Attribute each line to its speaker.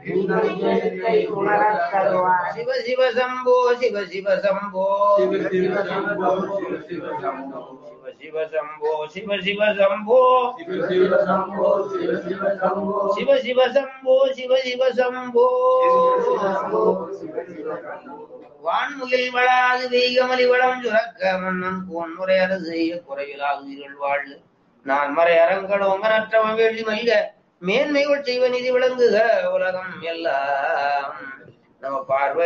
Speaker 1: இன்பத்தை உணரத் தருவாய்
Speaker 2: சிவ சிவ சம்போ சிவ சிவ சம்போ
Speaker 3: சிவ சிவ சம்போ சிவ சிவ சம்போ
Speaker 2: சிவ சிவ சம்போ சிவ சிவ சம்போ
Speaker 3: சிவ சிவ சம்போ சிவ சிவ சம்போ
Speaker 2: சிவ சிவ சம்போ சிவ சிவ சம்போ வான்முகில் வளாது வெய்கமலி வளம் சுரக்க மன்னன் கோன்முறை அரசு செய்ய குறைவிலாது உயிர்கள் வாழ் நான் மறை அரங்கடோங்கனற்றவன் வேள்வி மல்க மேன்மைகள் செய்வ நிதி விளங்குக உலகம் எல்லாம் நம்ம பார்வதி